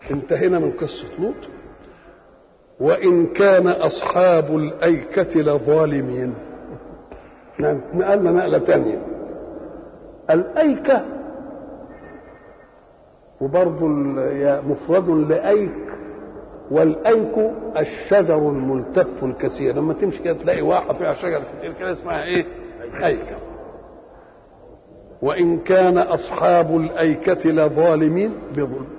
انتهينا من قصة لوط وإن كان أصحاب الأيكة لظالمين نقلنا نقلة تانية الأيكة وبرضه مفرد لأيك والأيك الشجر الملتف الكثير لما تمشي كده تلاقي واحة فيها شجر كتير كده اسمها ايه؟ أيكة وإن كان أصحاب الأيكة لظالمين بظلم